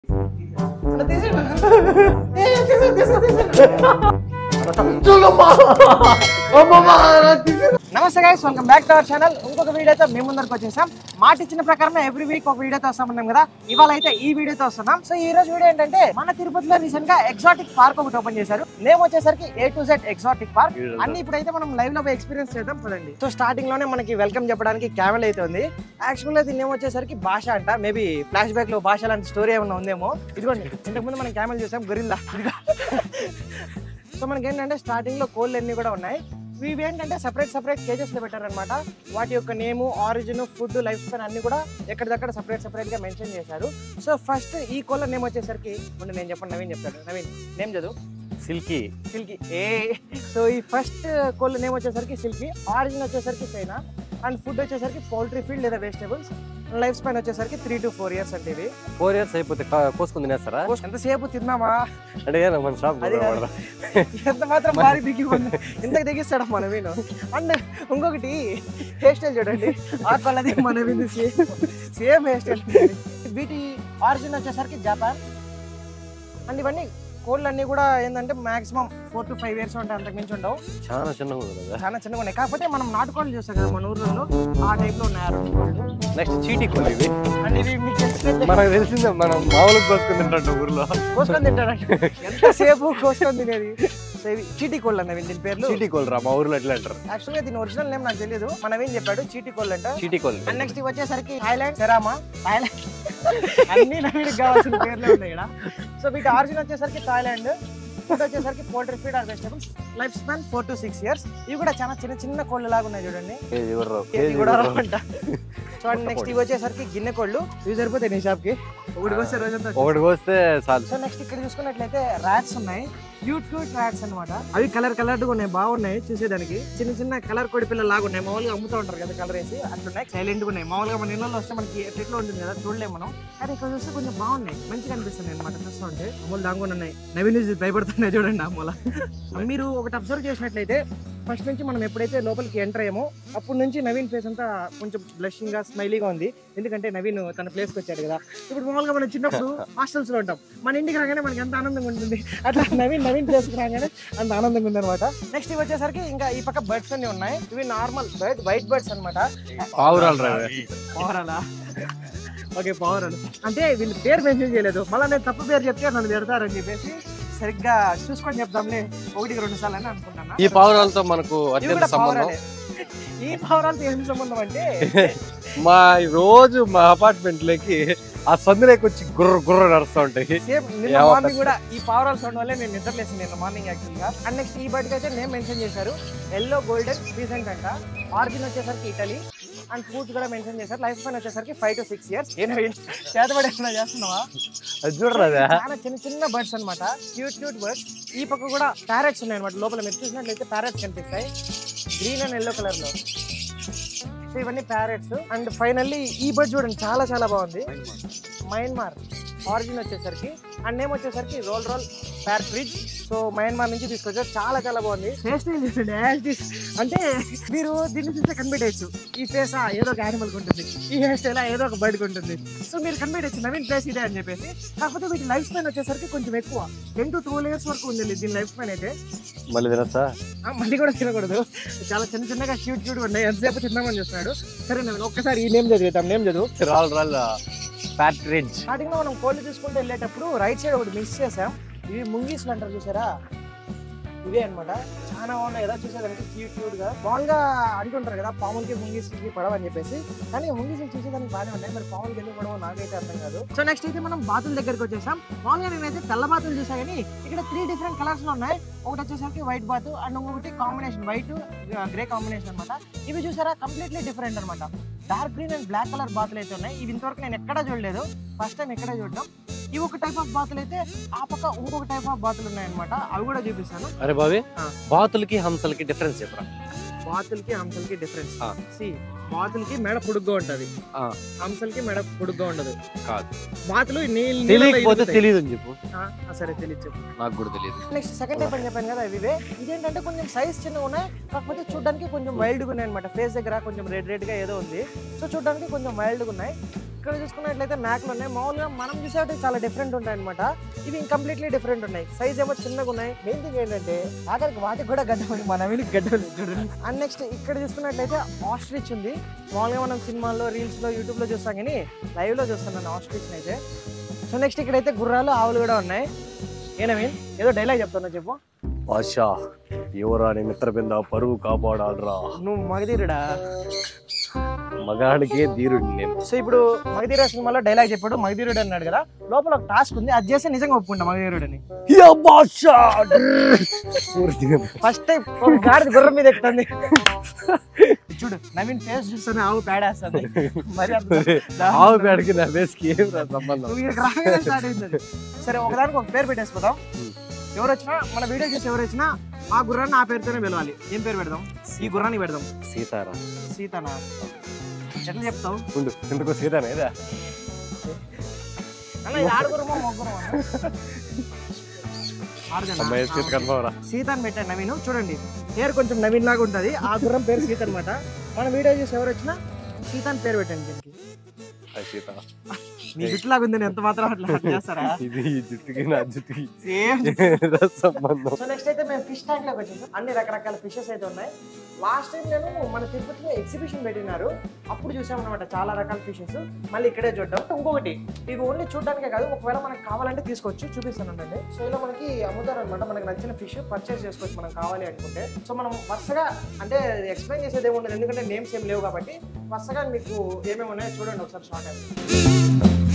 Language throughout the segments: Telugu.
నమస్తే guys welcome back to our channel ఇంకొక వీడియోతో మేము ముందరకు వచ్చేసాం మాట ఇచ్చిన ప్రకారం ఎవ్రీ వీక్ ఒక వీడియోతో వస్తామన్నాం కదా ఇవాళ అయితే ఈ వీడియోతో వస్తున్నాం సో ఈ రోజు వీడియో ఏంటంటే మన తిరుపతిలో రీసెంట్ గా ఎగ్జాటిక్ పార్క్ ఒకటి ఓపెన్ చేశారు నేమ్ వచ్చేసరికి A to Z exotic park అన్ని ఇప్పుడైతే మనం లైవ్ లో ఎక్స్పీరియన్స్ చేద్దాం పదండి సో స్టార్టింగ్ లోనే మనకి వెల్కమ్ చెప్పడానికి క్యామెల్ అయితే ఉంది యాక్చువల్గా దీని నేమ్ వచ్చేసరికి భాష అంట మేబీ ఫ్లాష్ బ్యాక్ లో భాష లాంటి స్టోరీ ఏమైనా ఉందేమో ఇదిగోండి ఇంతకుముందు మనం క్యామెల్ చూసాం గొరిల్లా సో మనకి ఏంటంటే స్టార్టింగ్ లో కోళ్ళు అన్ని కూడా ఉన్నాయి ఇవి ఏంటంటే సెపరేట్ సెపరేట్ కేజెస్ లో పెట్టారనమాట వాటి యొక్క name origin food life span అన్ని కూడా ఎక్కడిదక్కడ సెపరేట్ సెపరేట్ గా మెన్షన్ చేశారు సో ఫస్ట్ ఈ కోళ్ళ నేమ్ వచ్చేసరికి ముందు నేను చెప్పండి నవీన్ చెప్తాడు నవీన్ నేమ్ చదువు సిల్కీ సిల్కీ ఏ సో ఈ ఫస్ట్ కోళ్ళ నేమ్ వచ్చేసరికి సిల్కీ ఆరిజిన్ వచ్చేసరికి చైనా అండ్ ఫుడ్ వచ్చేసరికి పౌల్ట్రీ ఫీల్డ్ లేదా వెజిటేబుల్స్ లైఫ్ స్పాన్ వచ్చేసరికి త్రీ టు ఫోర్ ఇయర్స్ అంటే ఇవి ఫోర్ ఇయర్స్ అయిపోతే కా- కోసుకుని తినేస్తారా ఎంతసేపు తిన్నామా అంటే ఏదో మన షాప్ అది కాదు. ఎంత మాత్రం భారీ దిగి ఉంది ఇంతకు దిగిస్తాడు మన వీను అండ్ ఇంకొకటి హెయిర్ స్టైల్ చూడండి ఆ కొలది మన Veenu same same hair style వీటి ఆరిజిన్ వచ్చేసరికి జపాన్ అండ్ ఇవన్నీ కోళ్ళు అన్ని కూడా ఏంటంటే maximum four to five years ఉంటాయి అంతకు మించి ఉండవు చాలా చిన్నగా ఉంది కదా చాలా చిన్నగా ఉన్నాయి కాకపోతే మనం నాటుకోళ్ళు చూస్తాం కదా మన ఊర్లలో ఆ టైప్ లో ఉన్నాయి ఆ రెండు కోళ్ళు నెక్స్ట్ చీటీ కోళ్ళు ఇవి అండ్ ఇది మీకు తెలిసినట్లే మనకు తెలిసిందే మనం మామూలుగా కోసుకుని తింటాం ఊర్లో కోసుకొని తింటారంట ఎంతసేపు కోసుకొని తినేది సో ఇవి చీటీ కోళ్ళు అన్నవి దీని పేర్లు చీటీ కోళ్ళు రా మా ఊర్లో ఎట్లా అంటారు యాక్చువల్గా దీని ఒరిజినల్ నేమ్ నాకు తెలియదు మనం ఏం చెప్పాడు చీటీ కోళ్ళు అంట చీటీ కోళ్ళు అండ్ నెక్స్ట్ వచ్చేసరికి థాయిలాండ్ సెరామా థాయిలాండ్ అన్ని నవీడికి కావాల్సిన పేర్లే ఉన్నాయి ఇక్కడ సో వీటి ఆరిజిన్ వచ్చేసరికి థాయిలాండ్ ఫుడ్ వచ్చేసరికి poultry feed or vegetables life span four to six years ఇవి కూడా చాలా చిన్న చిన్న కోళ్ళు లాగా ఉన్నాయి చూడండి కేజీ కూడా రావు, ఇవి కేజీ కూడా కూడా రావు. రావంట చూడండి నెక్స్ట్ ఇవి వచ్చేసరికి గిన్నె కోళ్ళు ఇవి సరిపోతాయి నీ షాప్ కి ఒకటి వస్తే రోజంతా ఒకటి కోస్తే చాలు సో నెక్స్ట్ ఇక్కడ చూసుకున్నట్లయితే ర్యాట్స్ ఉన్నాయి క్యూట్ క్యూట్ ర్యాట్స్ అన్నమాట అవి కలర్ కలర్ ఉన్నాయి బాగున్నాయి చూసేదానికి చిన్న చిన్న కలర్ కోడి పిల్లలు లాగా ఉన్నాయి మామూలుగా అమ్ముతూ ఉంటారు కదా కలర్ వేసి అట్లున్నాయి సైలెంట్ గా ఉన్నాయి మామూలుగా మన ఇళ్ళలో వస్తే మనకి ఎట్లా ఉంటుంది కదా చూడలేము మనం కానీ ఇక్కడ చూస్తే కొంచెం బాగున్నాయి మంచిగా అనిపిస్తుంది అనమాట చూస్తూ ఉంటే అమ్ములు దాంగా ఉన్నాయి నవీన్ ఇది భయపడుతున్నాయి చూడండి అమ్ముల మీరు ఒకటి అబ్జర్వ్ చేసినట్లయితే ఫస్ట్ నుంచి మనం ఎప్పుడైతే లోపలికి ఎంటర్ అయ్యామో అప్పటి నుంచి నవీన్ ఫేస్ అంతా కొంచెం బ్లషింగ్ గా స్మైలీగా ఉంది ఎందుకంటే నవీన్ తన ప్లేస్కి వచ్చాడు కదా ఇప్పుడు మామూలుగా మనం చిన్నప్పుడు హాస్టల్స్ లో ఉంటాం మన ఇంటికి రాగానే మనకి ఎంత ఆనందంగా ఉంటుంది అట్లా నవీన్ నవీన్ ప్లేస్కి రాగానే అంత ఆనందంగా ఉంది అనమాట నెక్స్ట్ ఇవి వచ్చేసరికి ఇంకా ఈ పక్క బర్డ్స్ అన్ని ఉన్నాయి ఇవి నార్మల్ బర్డ్ వైట్ బర్డ్స్ అనమాట పావురాలు రా ఇవి. పవరాలా ఓకే పవరాలు అంటే వీళ్ళు పేరు మెన్షన్ చేయలేదు మళ్ళీ నేను తప్పు పేరు చెప్తే నన్ను పెడతారని చెప్పేసి సరిగ్గా చూసుకొని చెప్దాంలే ఒకటికి రెండు సార్లు అని అనుకుంటున్నా ఈ పావురాలతో మనకు ఇవి అత్యంత కూడా సంబంధం పావురాలే. ఈ పావురాలతో ఏం సంబంధం అంటే మా రోజు మా అపార్ట్మెంట్ లోకి ఆ సందులోకి వచ్చి గుర్ర గుర్ర నడుస్తూ ఉంటాయి సేమ్ నిన్న ఏమో మార్నింగ్ కూడా ఈ పావురాల సౌండ్ వల్లే నేను నిద్రలేసాను నిన్న మార్నింగ్ యాక్చువల్ గా అండ్ నెక్స్ట్ ఈ బర్డ్కి అయితే నేమ్ మెన్షన్ చేశారు ఎల్లో గోల్డెన్ రీసెంట్ అంట ఆరిజిన్ వచ్చేసరికి ఇటలీ అండ్ ఫుడ్ కూడా మెన్షన్ చేశారు లైఫ్ స్పాన్ వచ్చేసరికి ఫైవ్ టు సిక్స్ ఇయర్స్ ఏదో చేతబడి ఏమైనా చేస్తున్నావా అది చూడరా అదే? చాలా చిన్న చిన్న బర్డ్స్ అన్నమాట క్యూట్ క్యూట్ బర్డ్స్ ఈ పక్క కూడా ప్యారెట్స్ ఉన్నాయి అనమాట లోపల మీరు చూసినట్లయితే ప్యారెట్స్ కనిపిస్తాయి గ్రీన్ అండ్ ఎల్లో కలర్ లో సో ఇవన్నీ ప్యారెట్స్ అండ్ ఫైనల్లీ ఈ బర్డ్ చూడండి చాలా చాలా బాగుంది మయన్మార్ ఆరిజిన్ వచ్చేసరికి అండ్ నేమ్ వచ్చేసరికి roll roll partridge so Myanmar నుంచి తీసుకొచ్చారు చాలా చాలా బాగుంది ఫేస్ చూడండి as it is. అంటే మీరు దీన్ని చూస్తే కనిపెట్టేయచ్చు ఈ ఫేస్ ఏదో ఒక యానిమల్ ఉంటుంది ఈ హెయిర్ స్టైల్ ఏదో ఒక బర్డ్ ఉంటుంది సో మీరు కనిపెట్టచ్చు నవీన్ ప్లేస్ ఇదే అని చెప్పేసి కాకపోతే వీటి లైఫ్ స్పాన్ వచ్చేసరికి కొంచెం ఎక్కువ టెన్ టు ట్వెల్వ్ ఇయర్స్ వరకు ఉంది దీని లైఫ్ స్పాన్ అయితే మళ్ళీ తినచ్చా ఆ, మళ్ళీ కూడా తినకూడదు చాలా చిన్న చిన్నగా క్యూట్ క్యూట్ ఉన్నాయి ఎంతసేపు తిందామని చూస్తున్నాడు సరే నవీన్ ఒక్కసారి ఈ నేమ్ చదివేద్దాం నేమ్ చదువు రాళ్ళు రాళ్ళు ప్యాట్రిజ్ స్టార్టింగ్ లో మనం కోళ్ళు చూసుకుంటూ వెళ్ళేటప్పుడు రైట్ సైడ్ ఒకటి మిస్ చేసాం ఇవి ముంగీసులు అంటారు చూసారా ఇవే అన్నమాట చాలా బాగున్నాయి కదా చూసేదానికి క్యూట్ క్యూట్ గా బాగా అంటుంటారు కదా పాములకి ముంగీసులకి పడవ అని చెప్పేసి కానీ ముంగీసులు చూసేదానికి బాగానే ఉన్నాయి మరి పాములకి ఎందుకు పడవ నాకైతే అర్థం కాదు సో నెక్స్ట్ అయితే మనం బాతుల దగ్గరికి వచ్చేసాం మామూలుగా నేనైతే తెల్ల బాతులు చూసా కానీ ఇక్కడ త్రీ డిఫరెంట్ కలర్స్ లో ఉన్నాయి ఒకటి వచ్చేసరికి వైట్ బాత్ అండ్ ఇంకొకటి కాంబినేషన్ వైట్ గ్రే కాంబినేషన్ అన్నమాట ఇవి చూసారా కంప్లీట్లీ డిఫరెంట్ అన్నమాట dark green and black colour బాతులు అయితే ఉన్నాయి ఇవి ఇంతవరకు నేను ఎక్కడా చూడలేదు ఫస్ట్ టైం ఇక్కడే చూడడం ఇవి ఒక టైప్ ఆఫ్ బాతులు అయితే ఆ పక్క ఇంకొక టైప్ ఆఫ్ బాతులు ఉన్నాయన్నమాట అవి కూడా చూపిస్తాను అరే బాబీ ఆ. బాతులకి హంసలకి డిఫరెన్స్ చెప్పరా బాతులకి హంసలకి డిఫరెన్స్ ఆ. సి బాతులకి మెడ పొడుగ్గా ఉంటది ఆ. హంసలకి మెడ పొడుగ్గా ఉండదు కాదు బాతులు నీళ్ళు తెలియకపోతే తెలియదు అని చెప్పు సరే తెలియదు చెప్పు నాకు కూడా తెలియదు నెక్స్ట్ సెకండ్ టైప్ అని చెప్పాను కదా ఇవే ఇదేంటంటే కొంచెం సైజ్ చిన్నగా ఉన్నాయి కాకపోతే చూడడానికి కొంచెం వైల్డ్గా ఉన్నాయి అనమాట ఫేస్ దగ్గర కొంచెం రెడ్ రెడ్ గా ఏదో ఉంది సో చూడడానికి కొంచెం వైల్డ్గా ఉన్నాయి ఇక్కడ చూసుకున్నట్లయితే మేకలు ఉన్నాయి మామూలుగా మనం చూసేవి చాలా డిఫరెంట్ ఉంటాయి అనమాట ఇవి కంప్లీట్లీ డిఫరెంట్ ఉన్నాయి సైజ్ ఏమో చిన్నగా ఉన్నాయి మెయిన్ థింగ్ ఏంటంటే ఆఖరికి వాటికి కూడా గడ్డ ఉంది మన వీళ్ళకి గడ్డ ఉంది చూడండి అండ్ నెక్స్ట్ ఇక్కడ చూసుకున్నట్లయితే ఆస్ట్రిచ్ ఉంది మామూలుగా మనం సినిమాల్లో రీల్స్ లో యూట్యూబ్ లో చూస్తాం కానీ లైవ్ లో చూస్తున్నాను ఆస్ట్రిచ్ అయితే సో నెక్స్ట్ ఇక్కడైతే గుర్రాలు ఆవులు కూడా ఉన్నాయి ఏ నవీన్ ఏదో డైలాగ్ చెప్తున్నా చెప్పు ఆశా ఎవరా నీ మిత్రబింద పరువు కాపాడాలరా నువ్వు మగధీరుడా మగాడికే ధీరుడిని నేను సో ఇప్పుడు మగధీర సినిమాలో డైలాగ్ చెప్పాడు మగధీరుడు అన్నాడు కదా లోపల ఒక టాస్క్ ఉంది అది చేస్తే నిజంగా ఒప్పుకుంటా మగధీరుడని యా బాషా పూర్తిగా ఫస్ట్ టైం ఒక గాడిద గుర్రం మీద ఎక్కుతుంది చూడు నవీన్ ఫేస్ చూస్తానే ఆవు పేడేస్తుంది మరి అంత ఆవు పేడకి నా బేస్కి ఏం రా సంబంధం నువ్వు ఇక్కడికి రాగానే స్టార్ట్ అయింది అది. సరే ఒకదానికి ఒక పేరు పెట్టేసుకుందాం Hmm. ఎవరు వచ్చినా మన వీడియో చూసి ఎవరు వచ్చినా ఆ గుర్రాన్ని ఆ పేరుతోనే పిలవాలి ఏం పేరు పెడదాం ఈ గుర్రాన్ని పెడదాం సీతారా సీతనా ఎట్లా చెప్తావు ఉండు ఇంతకు సీతానే ఇదా అన్న ఇది ఆడుగురమో మొగ్గురమో అమ్మాయి సీత కన్ఫర్మ్ రా సీత అని పెట్టాను నవీన్ చూడండి పేరు కొంచెం నవీన్ లాగా ఉంటుంది ఆ గుర్రం పేరు సీత అనమాట మన వీడియో చూసి ఎవరు వచ్చినా సీత అని పేరు పెట్టండి దీనికి అది సీత నీ జుట్టు లాగా ఉంది ఎంత మాత్రం అట్లా అట్లా చేస్తారా ఇది ఈ జుట్టుకి నా జుట్టుకి సేమ్ రా సంబంధం సో నెక్స్ట్ అయితే మేము ఫిష్ ట్యాంక్ లోకి వచ్చేసాం అన్ని రకరకాల ఫిషెస్ అయితే ఉన్నాయి లాస్ట్ టైం నేను మన తిరుపతిలో ఎగ్జిబిషన్ పెట్టినారు అప్పుడు చూసామన్నమాట చాలా రకాల ఫిషెస్ మళ్ళీ ఇక్కడే చూద్దాం ఇంకొకటి ఇవి ఓన్లీ చూడడానికే కాదు ఒకవేళ మనకు కావాలంటే తీసుకోవచ్చు చూపిస్తానండి సో ఇలా మనకి అమ్ముతారు అనమాట మనకి నచ్చిన ఫిష్ పర్చేస్ చేసుకోవచ్చు మనం కావాలి అనుకుంటే సో మనం వరుసగా అంటే ఎక్స్ప్లెయిన్ చేసేది ఏమి ఉండదు ఎందుకంటే నేమ్స్ ఏం లేవు కాబట్టి వరుసగా మీకు ఏమేమి ఉన్నాయో చూడండి ఒకసారి షార్ట్ అయితే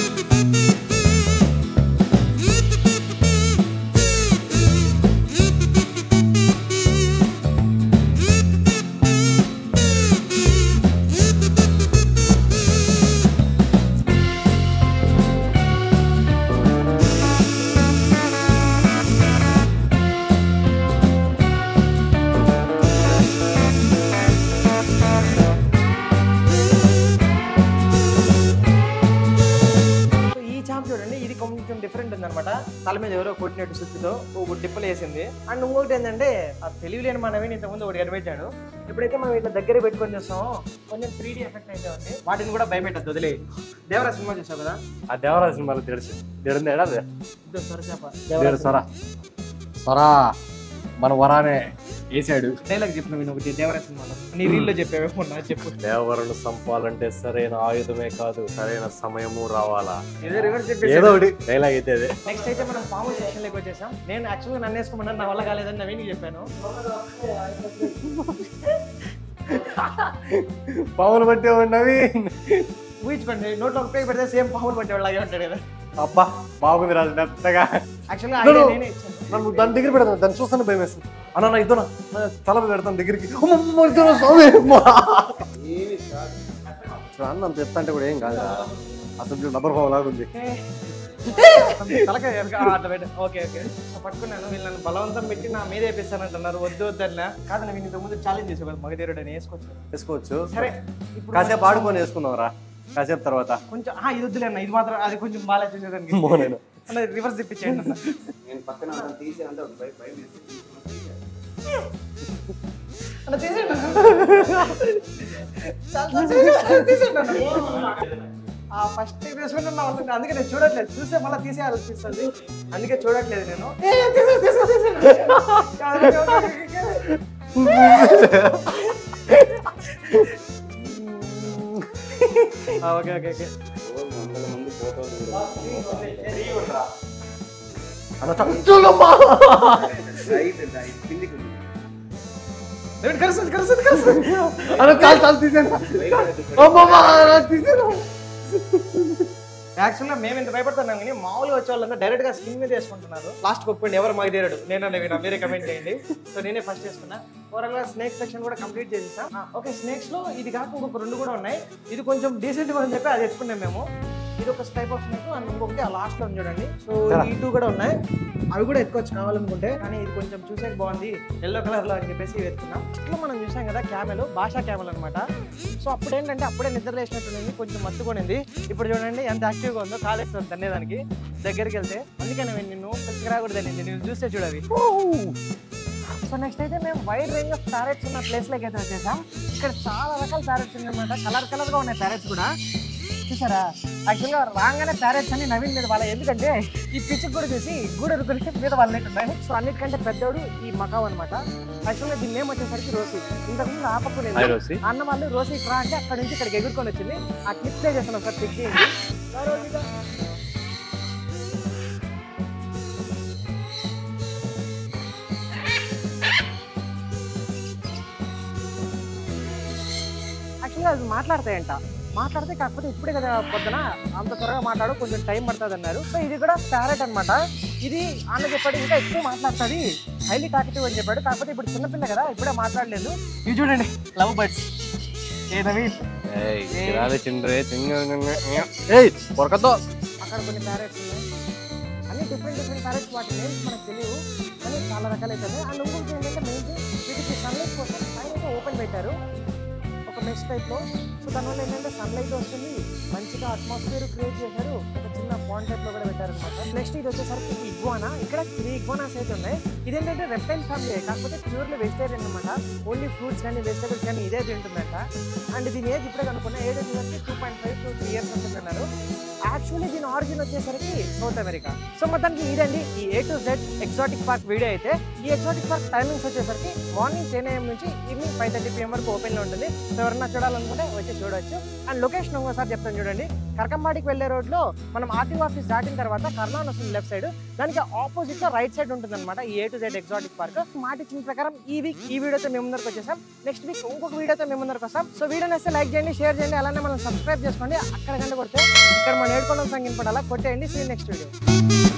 సో ఈ చాంప్ చూడండి ఇది కొంచెం డిఫరెంట్ ఉందన్నమాట తల మీద ఎవరో కొట్టినట్టు సుత్తితో ఒక డిప్పలు వేసింది అండ్ ఇంకొకటి ఏంటంటే ఆ తెలివిలేని మనవి ఇంతకుముందు ఒకటి కనిపించాడు ఎప్పుడైతే మనం ఇట్లా దగ్గర పెట్టుకొని చూస్తామో కొంచెం త్రీ ఎఫెక్ట్ అయితే ఉంది వాటిని కూడా భయపెట్టద్దు వదిలే దేవరా సినిమా చూసావు కదా ఆ దేవరాజు సినిమాలో తెలుసు తెలుంది ఎడా ఇదో సొరచేప దేవర సొరా సొరా మన వరానే వేసాడు డైలాగ్ చెప్పిన నేను ఒకటి దేవరా సినిమాలో నీ రీల్లో చెప్పావే మొన్న చెప్పు దేవరను సంపాలంటే సరైన ఆయుధమే కాదు సరైన సమయము రావాలా ఏదో రివర్స్ చెప్పేసి ఏదో ఒకటి డైలాగ్ అయితే అదే నెక్స్ట్ అయితే మనం పాము సెక్షన్ లోకి వచ్చేసాం నేను యాక్చువల్గా నన్ను వేసుకోమన్నాను నా వల్ల కాలేదని నవీన్ చెప్పాను పాములు పట్టే నవీన్ ఊహించుకోండి నోట్లో ఉపయోగ పెడితే సేమ్ పాములు పట్టేవాళ్ళగా ఉంటాడు కదా అబ్బా బాగుంది రాజు మెత్తగా యాక్చువల్గా No, no. నేనే ఇచ్చాను నన్ను దాని దగ్గర పెడతాను దాన్ని చూస్తాను భయం వేస్తుంది అన్న నా ఇద్దరు తల మీద పెడతాను దగ్గరికి అమ్మమ్మ, ఇద్దరు స్వామి, అమ్మా. చూడు, అన్న అంత ఎత్త అంటే కూడా ఏం కాదు అసలు డబ్బర్ పాము లాగా ఉంది తలకాయ వెనక, ఆ, అట్లా పెట్టు. ఓకే ఓకే సో పట్టుకున్నాను వీళ్ళు నన్ను బలవంతం పెట్టి నా మీద వేపిస్తానంటున్నారు వద్దు వద్దు అట్లా కాదు నేను ఇంతకు ముందు ఛాలెంజ్ చేసేవాళ్ళు మగధీరుడు అని వేసుకోవచ్చు వేసుకోవచ్చు సరే ఇప్పుడు కాసేపు ఆడుకొని వేసుకుందాం రా కాసేపు తర్వాత కొంచెం ఆ, ఇది వద్దులే అన్న ఇది మాత్రం అది కొంచెం బాగా చూసేదానికి అమ్మో నేను అన్న రివర్స్ తిప్పించేయండి అన్న నేను పక్కన అతను తీసి అంటే ఒక భయం భయం వేసి తీసుకున్నా. అన్న తీసేయండి చాలా చాలా తీసేయండి. తీసేయండి అన్న. ఆ ఫస్ట్ వేసుకుంటే నా వల్ల అందుకే నేను చూడట్లేదు చూస్తే మళ్ళీ తీసేయాలనిపిస్తుంది అందుకే చూడట్లేదు నేను ఏ, తీసేయ్, తీసేయ్, తీసేయ్. Okay, okay, okay, okay. ఆ, ఓకే ఓకే ఓకే ఓ వందల మంది ఫోటోలు అన్న చూడమ్మా రైట్ రైట్ కిందికి ఉంది. నేను కలుస్తుంది కలుస్తుంది కలుస్తుంది అన్న చాలు చాలు తీసాను అమ్మమ్మ తీసాను యాక్చువల్గా మేము ఇంత భయపడుతున్నాం కానీ మామూలుగా వచ్చే వాళ్ళంతా డైరెక్ట్ గా స్కిన్ మీద వేసుకుంటున్నారు లాస్ట్ ఒప్పుకోండి ఎవరు మాకు తీరడు నేను నవీన మీరే కమెంట్ చేయండి సో నేనే ఫస్ట్ వేసుకున్నా ఓవరాల్ గా స్నేక్ సెక్షన్ కూడా కంప్లీట్ చేసేసాం ఓకే స్నేక్స్ లో ఇది కాక ఇంకొక రెండు కూడా ఉన్నాయి ఇది కొంచెం డీసెంట్ గా అని చెప్పి అది ఎత్తుకున్నాం మేము ఇది ఒక టైప్ ఆఫ్ స్నేక్ అండ్ ఇంకొకటి ఆ లాస్ట్ లో ఉంది చూడండి సో ఈ టూ కూడా ఉన్నాయి అవి కూడా ఎత్తుకోవచ్చు కావాలనుకుంటే కానీ ఇది కొంచెం చూసేకి బాగుంది ఎల్లో కలర్ లో అని చెప్పేసి ఇవి ఎత్తుకున్నాం ఇట్లా మనం చూసాం కదా క్యామెల్ భాషా క్యామెల్ అనమాట సో అప్పుడు ఏంటంటే అప్పుడే నిద్ర లేచినట్టుంది కొంచెం మత్తుకొనింది ఇప్పుడు చూడండి ఎంత యాక్టివ్గా ఉందో కాలేస్తుంది తన్నేదానికి దగ్గరికి వెళ్తే అందుకే నేను నిన్ను పిచ్చిరాకూడదు నేను నేను చూస్తే చూడవి సో నెక్స్ట్ అయితే మేము వైడ్ రేంజ్ ఆఫ్ ప్యారెట్స్ ఉన్న ప్లేస్లోకి అయితే వచ్చేసాం ఇక్కడ చాలా రకాల ప్యారెట్స్ ఉన్నాయన్నమాట కలర్ కలర్గా ఉన్నాయి ప్యారెట్స్ కూడా చూసారా యాక్చువల్గా రాగానే ప్యారెట్స్ అని నవీన్ మీద వాళ్ళ ఎందుకంటే ఈ పిచ్చి కూడా చూసి గూడెరు గురించి మీద వాళ్ళున్నాయి సో అన్నిటికంటే పెద్దోడు ఈ మకావ్ అనమాట యాక్చువల్గా దీని నేమ్ వచ్చేసరికి రోసి ఇంతకుముందు ఆ పక్కన హాయ్ ఉంది. రోసి అన్న వాళ్ళు రోజు ఇక్కడ అంటే అక్కడ నుంచి ఇక్కడికి ఎగురుకొని వచ్చింది ఆ క్లిప్ ప్లే చేస్తాను ఒకసారి పిక్ చేయండి రా రోజిగా. యాక్చువల్గా అది మాట్లాడతాయంట మాట్లాడితే కాకపోతే ఇప్పుడే కదా పొద్దున అంత త్వరగా మాట్లాడు కొంచెం టైం పడుతుంది అన్నారు సో ఇది కూడా ప్యారెట్ అన్నమాట ఇది అన్న చెప్పాడు ఇంకా ఎక్కువ మాట్లాడుతుంది హైలీ టాకెటివ్ అని చెప్పాడు కాకపోతే ఇప్పుడు చిన్నపిల్ల కదా ఇప్పుడే మాట్లాడలేదు ఇది చూడండి లవ్ బర్డ్స్ ఏ నవీన్ ఏయ్ చిరాలే చిండ్రే చింగ ఏయ్ పొరకతో అక్కడ కొన్ని ప్యారెట్స్ ఉన్నాయి అన్ని డిఫరెంట్ డిఫరెంట్ ప్యారెట్స్ వాటి నేమ్స్ మనకు తెలియవు కానీ చాలా రకాలు అయితే ఉన్నాయి అండ్ ఇంకొకటి ఏంటంటే మెయిన్ వీటికి సన్లైట్ కోసం పైన అయితే ఓపెన్ పెట్టారు ఒక మెష్ టైప్లో సో దానివల్ల ఏంటంటే సన్లైట్ వస్తుంది మంచిగా అట్మాస్ఫియర్ క్రియేట్ చేశారు ఒక చిన్న పాండ్ టైప్లో కూడా పెట్టారు అనమాట నెక్స్ట్ ఇది వచ్చేసరికి ఇగ్వానా ఇక్కడ త్రీ ఇగ్వానాస్ అయితే ఉన్నాయి ఇదేంటంటే రెప్టైల్ ఫ్యామిలీ కాకపోతే ప్యూర్లీ వెజిటేరియన్ అనమాట ఓన్లీ ఫ్రూట్స్ కానీ వెజిటేబుల్స్ కానీ ఇదే తింటుందంట అండ్ దీని ఏజ్ ఇప్పుడే కనుక్కున్నా ఏజ్ వచ్చేసరికి two point five to three years ఉంటుందన్నారు యాక్చువల్లీ దీని ఆరిజిన్ వచ్చేసరికి సౌత్ అమెరికా సో మొత్తానికి ఇదండి ఈ A to Z exotic park video అయితే ఈ ఎగ్జాటిక్ పార్క్ టైమింగ్స్ వచ్చేసరికి మార్నింగ్ టెన్ ఏఎం నుంచి ఈవినింగ్ ఫైవ్ థర్టీ పిఎం వరకు ఓపెన్లో ఉంటుంది సో ఎవరన్నా చూడాలనుకుంటే వచ్చి చూడొచ్చు అండ్ లొకేషన్ ఇంకోసారి చెప్తాను చూడండి కరకంబాడికి వెళ్ళే రోడ్లో మనం ఆర్టీఓ ఆఫీస్ దాటిన తర్వాత కర్ణాన్ వస్తుంది లెఫ్ట్ సైడ్ దానికి ఆపోజిట్ లో రైట్ సైడ్ ఉంటుంది అనమాట ఈ A to Z exotic park మాట ఇచ్చిన ప్రకారం ఈ వీక్ ఈ వీడియోతో మేము ముందరకు వచ్చేసాం నెక్స్ట్ వీక్ ఇంకొక వీడియోతో మేము ముందరకు వస్తాం సో వీడియో నచ్చితే లైక్ చేయండి షేర్ చేయండి అలానే మనం సబ్స్క్రైబ్ చేసుకోండి అక్కడ గంట కొడితే ఇక్కడ మనం ఏడుకోవడం సంఖ్య పడాలా కొట్టేయండి సీ నెక్స్ట్ వీడియో